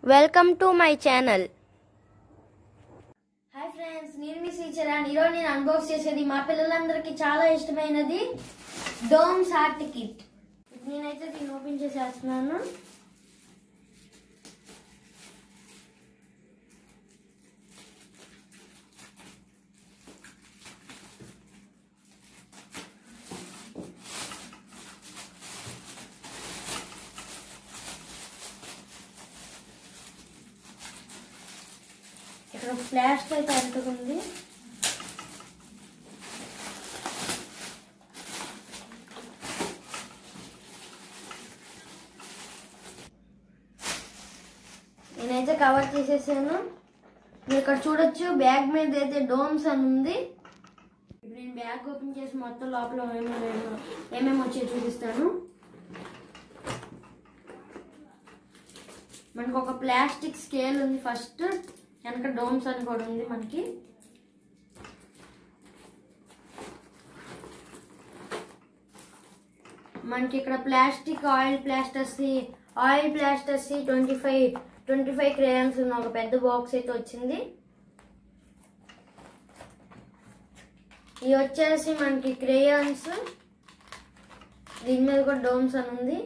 welcome to my channel hi friends నేను మీ శ్రీచరణ్ ఈరోజు నేను అన్బాక్స్ చేసేది మా పిల్లలందరికీ చాలా ఇష్టమైనది డోమ్స్ హార్ట్ కిట్ నేనైతే దీన్ని ఓపెన్ చేసేస్తున్నాను ఇక్కడ ఫ్లాష్ అయితే అంటుకుంది నేనైతే కవర్ చేసేసాను మీరు ఇక్కడ చూడొచ్చు బ్యాగ్ మీద అయితే డోమ్స్ అని ఉంది ఇప్పుడు నేను బ్యాగ్ ఓపెన్ చేసి మొత్తం లోపల ఏమేమి ఏమేమి వచ్చాయో చూపిస్తాను మనకు ఒక ప్లాస్టిక్ స్కేల్ ఉంది ఫస్ట్ వెనక డోమ్స్ అని కూడా ఉంది మనకి మనకి ఇక్కడ plastic oil plasters oil plasters twenty five twenty five crayons ఉన్న ఒక పెద్ద బాక్స్ అయితే వచ్చింది ఇవి వచ్చేసి మనకి క్రేయాన్స్ దీని మీద కూడా డోమ్స్ అని ఉంది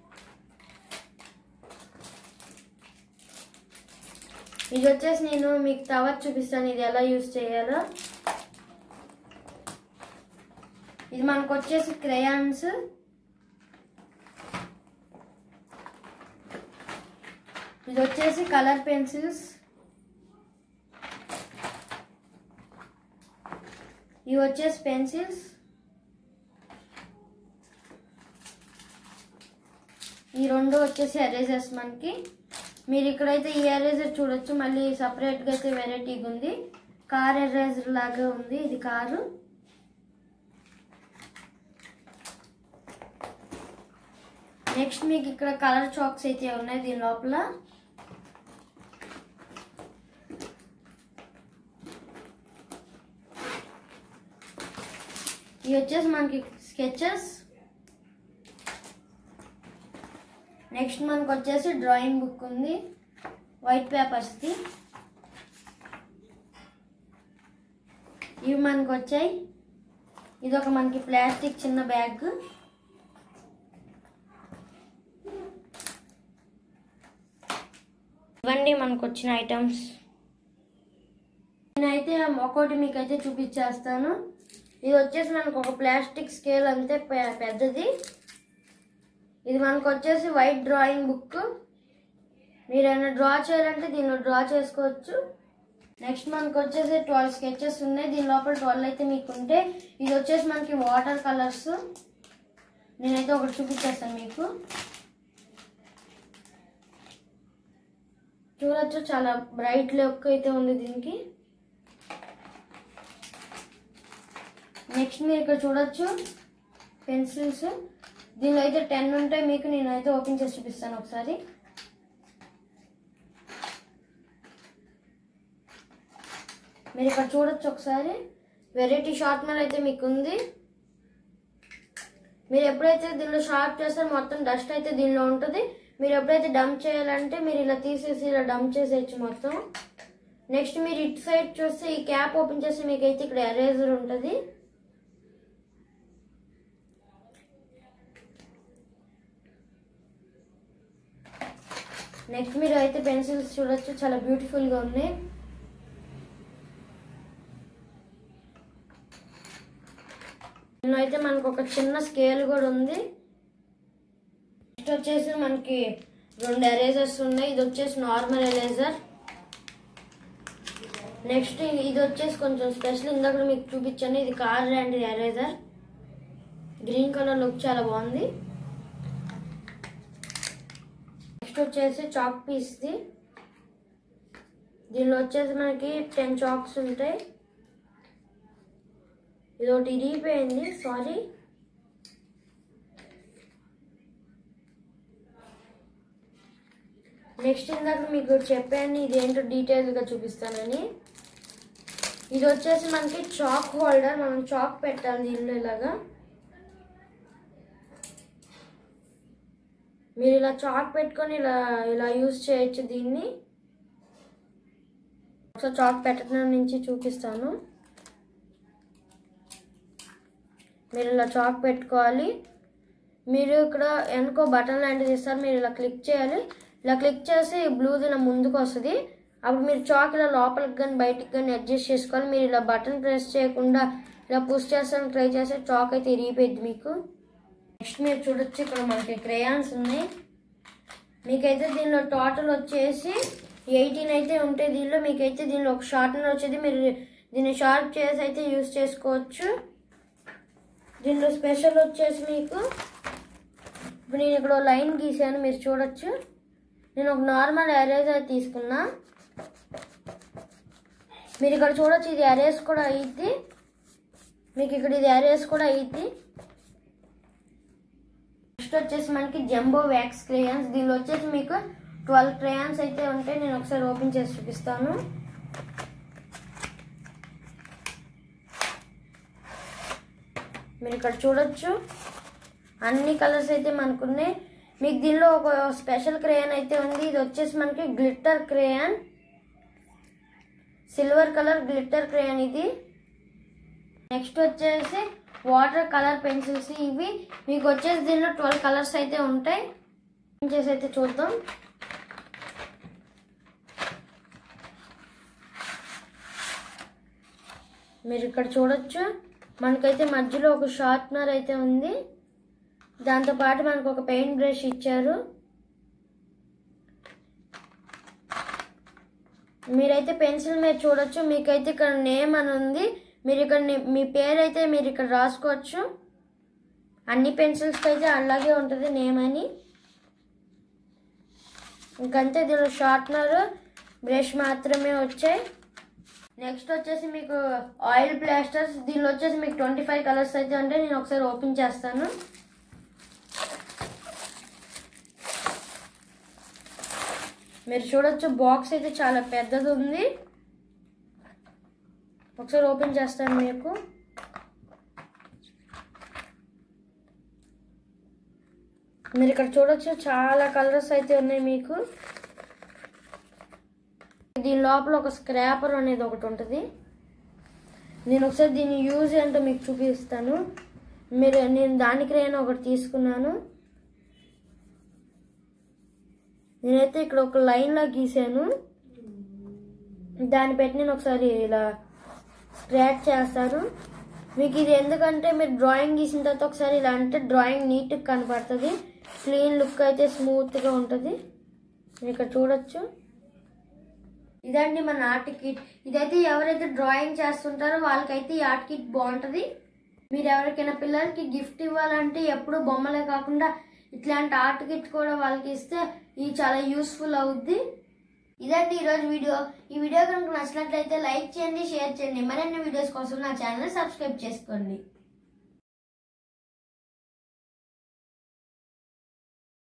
ఇది వచ్చేసి నేను మీకు టవర్ చూపిస్తాను ఇది ఎలా యూజ్ చేయాలో ఇది మనకు వచ్చేసి క్రయాన్స్ ఇది వచ్చేసి కలర్ పెన్సిల్స్ ఇవి వచ్చేసి పెన్సిల్స్ ఈ రెండు వచ్చేసి ఎరేజర్స్ మనకి మీరు ఇక్కడైతే ఈ ఎరేజర్ చూడొచ్చు మళ్ళీ సపరేట్గా అయితే వెరైటీగా ఉంది కార్ ఎరేజర్ లాగా ఉంది ఇది కారు నెక్స్ట్ మీకు ఇక్కడ కలర్ చాక్స్ అయితే ఉన్నాయి దీని లోపల ఇవి వచ్చేసి మనకి స్కెచెస్ నెక్స్ట్ మనకు వచ్చేసి డ్రాయింగ్ బుక్ ఉంది వైట్ పేపర్స్ది ఇవి మనకు వచ్చాయి ఇది ఒక మనకి ప్లాస్టిక్ చిన్న బ్యాగ్ ఇవన్నీ మనకు వచ్చిన ఐటమ్స్ నేనైతే ఒక్కోటి మీకు అయితే చూపించేస్తాను ఇది వచ్చేసి మనకు ఒక ప్లాస్టిక్ స్కేల్ అంతే పె- పెద్దది ఇది మనకు వచ్చేసి వైట్ డ్రాయింగ్ బుక్ మీరు ఏమైనా డ్రా చేయాలంటే దీనిలో డ్రా చేసుకోవచ్చు నెక్స్ట్ మనకు వచ్చేసి ట్వెల్వ్ స్కెచెస్ ఉన్నాయి దీని లోపల ట్వెల్వ్ అయితే మీకు ఉంటే ఇది వచ్చేసి మనకి వాటర్ కలర్స్ నేనైతే ఒకటి చూపించేస్తాను మీకు చూడొచ్చు చాలా బ్రైట్ లుక్ అయితే ఉంది దీనికి నెక్స్ట్ మీరు ఇక్కడ చూడొచ్చు పెన్సిల్స్ దీనిలో అయితే టెన్ ఉంటాయి మీకు నేనైతే ఓపెన్ చేసి చూపిస్తాను ఒకసారి మీరు ఇక్కడ చూడొచ్చు ఒకసారి వెరైటీ షార్ప్నర్ అయితే మీకు ఉంది మీరు ఎప్పుడైతే దీనిలో షార్ప్ చేస్తారో మొత్తం డస్ట్ అయితే దీనిలో ఉంటుంది మీరు ఎప్పుడైతే డంప్ చేయాలంటే మీరు ఇలా తీసేసి ఇలా డంప్ చేసేయచ్చు మొత్తం నెక్స్ట్ మీరు ఇటు సైడ్ చూస్తే ఈ క్యాప్ ఓపెన్ చేస్తే మీకు అయితే ఇక్కడ ఎరేజర్ ఉంటుంది నెక్స్ట్ మీరు అయితే పెన్సిల్స్ చూడొచ్చు చాలా బ్యూటిఫుల్ గా ఉన్నాయి ఇందులో అయితే మనకు ఒక చిన్న స్కేల్ కూడా ఉంది నెక్స్ట్ వచ్చేసి మనకి రెండు ఎరేజర్స్ ఉన్నాయి ఇది వచ్చేసి నార్మల్ ఎరేజర్ నెక్స్ట్ ఇది వచ్చేసి కొంచెం స్పెషల్ ఇందాక మీకు చూపించాను ఇది కార్ లాంటి ఎరేజర్ గ్రీన్ కలర్ లుక్ చాలా బాగుంది నెక్స్ట్ వచ్చేసి చాక్ పీస్ది దీనిలో వచ్చేసి మనకి టెన్ చాక్స్ ఉంటాయి ఇది ఒకటి ఇరిగిపోయింది సారీ నెక్స్ట్ ఇందాక మీకు చెప్పాను ఇదేంటో డీటెయిల్గా చూపిస్తానని ఇది వచ్చేసి మనకి చాక్ హోల్డర్ మనం చాక్ పెట్టాలి దీనిలో ఇలాగా మీరు ఇలా చాక్ పెట్టుకొని ఇలా ఇలా యూస్ చేయొచ్చు దీన్ని ఒకసారి చాక్ పెట్టడం నుంచి చూపిస్తాను మీరు ఇలా చాక్ పెట్టుకోవాలి మీరు ఇక్కడ వెనుకో బటన్ లాంటిది ఇస్తారు మీరు ఇలా క్లిక్ చేయాలి ఇలా క్లిక్ చేసి బ్లూది ఇలా ముందుకు వస్తుంది అప్పుడు మీరు చాక్ ఇలా లోపలికి కానీ బయటికి కానీ అడ్జస్ట్ చేసుకోవాలి మీరు ఇలా బటన్ ప్రెస్ చేయకుండా ఇలా పుష్ చేస్తాను ట్రై చేస్తే చాక్ అయితే ఇరిగిపోయింది మీకు నెక్స్ట్ మీరు చూడొచ్చు ఇక్కడ మనకి క్రేయాన్స్ ఉన్నాయి మీకైతే దీనిలో టోటల్ వచ్చేసి ఎయిటీన్ అయితే ఉంటాయి దీనిలో మీకైతే దీనిలో ఒక షార్ట్నర్ వచ్చేది మీరు దీన్ని షార్ప్ చేసి అయితే యూస్ చేసుకోవచ్చు దీనిలో స్పెషల్ వచ్చేసి మీకు ఇప్పుడు నేను ఇక్కడ లైన్ గీసాను మీరు చూడొచ్చు నేను ఒక నార్మల్ ఎరేజర్ తీసుకున్నా మీరు ఇక్కడ చూడొచ్చు ఇది ఎరేస్ కూడా అయ్యిద్ది మీకు ఇక్కడ ఇది ఎరేస్ కూడా అయ్యిద్ది నెక్స్ట్ వచ్చేసి మనకి జంబో వ్యాక్స్ క్రేయాన్స్ దీనిలో వచ్చేసి మీకు ట్వెల్వ్ క్రేయాన్స్ అయితే ఉంటాయి నేను ఒకసారి ఓపెన్ చేసి చూపిస్తాను మీరు ఇక్కడ చూడొచ్చు అన్ని కలర్స్ అయితే మనకు ఉన్నాయి మీకు దీనిలో ఒక స్పెషల్ క్రేయాన్ అయితే ఉంది ఇది వచ్చేసి మనకి glitter crayon silver colour glitter crayon ఇది నెక్స్ట్ వచ్చేసి వాటర్ కలర్ పెన్సిల్స్ ఇవి మీకు వచ్చేసి దీనిలో ట్వెల్వ్ కలర్స్ అయితే ఉంటాయి చేసి అయితే చూద్దాం మీరు ఇక్కడ చూడొచ్చు మనకైతే మధ్యలో ఒక షార్ప్నర్ అయితే ఉంది దాంతోపాటు మనకు ఒక పెయింట్ బ్రష్ ఇచ్చారు మీరైతే పెన్సిల్ మీద చూడొచ్చు మీకైతే ఇక్కడ నేమ్ అని ఉంది మీరు ఇక్కడ ని- మీ పేరు అయితే మీరు ఇక్కడ రాసుకోవచ్చు అన్ని పెన్సిల్స్కి అయితే అలాగే ఉంటుంది నేమ్ అని ఇంకంతే దీనిలో షార్ప్నర్ బ్రష్ మాత్రమే వచ్చాయి నెక్స్ట్ వచ్చేసి మీకు ఆయిల్ ప్లాస్టర్స్ దీనిలో వచ్చేసి మీకు ట్వంటీ ఫైవ్ కలర్స్ అయితే ఉంటాయి నేను ఒకసారి ఓపెన్ చేస్తాను మీరు చూడొచ్చు బాక్స్ అయితే చాలా పెద్దది ఉంది ఒకసారి ఓపెన్ చేస్తాను మీకు మీరు ఇక్కడ చూడొచ్చు చాలా కలర్స్ అయితే ఉన్నాయి మీకు దీని లోపల ఒక స్క్రాపర్ అనేది ఒకటి ఉంటుంది నేను ఒకసారి దీని యూజ్ ఏంటో మీకు చూపిస్తాను మీరు నేను దానికి రేనా ఒకటి తీసుకున్నాను నేనైతే ఇక్కడ ఒక లైన్లా గీసాను దాన్ని పెట్టి నేను ఒకసారి ఇలా స్క్రాచ్ చేస్తాను మీకు ఇది ఎందుకంటే మీరు డ్రాయింగ్ గీసిన తర్వాత ఒకసారి ఇలా అంటే డ్రాయింగ్ నీట్గా కనపడుతుంది క్లీన్ లుక్ అయితే స్మూత్గా ఉంటుంది మీరు ఇక్కడ చూడొచ్చు ఇదండి మన ఆర్ట్ కిట్ ఇదైతే ఎవరైతే డ్రాయింగ్ చేస్తుంటారో వాళ్ళకైతే ఈ ఆర్ట్ కిట్ బాగుంటుంది మీరు ఎవరికైనా పిల్లలకి గిఫ్ట్ ఇవ్వాలంటే ఎప్పుడు బొమ్మలే కాకుండా ఇట్లాంటి ఆర్ట్ కిట్ కూడా వాళ్ళకి ఇస్తే ఇది చాలా యూస్ఫుల్ అవుద్ది ఇదండి ఈరోజు వీడియో ఈ వీడియో కనుక నచ్చినట్లయితే లైక్ చేయండి షేర్ చేయండి మరిన్ని వీడియోస్ కోసం నా ఛానల్ సబ్స్క్రైబ్ చేసుకోండి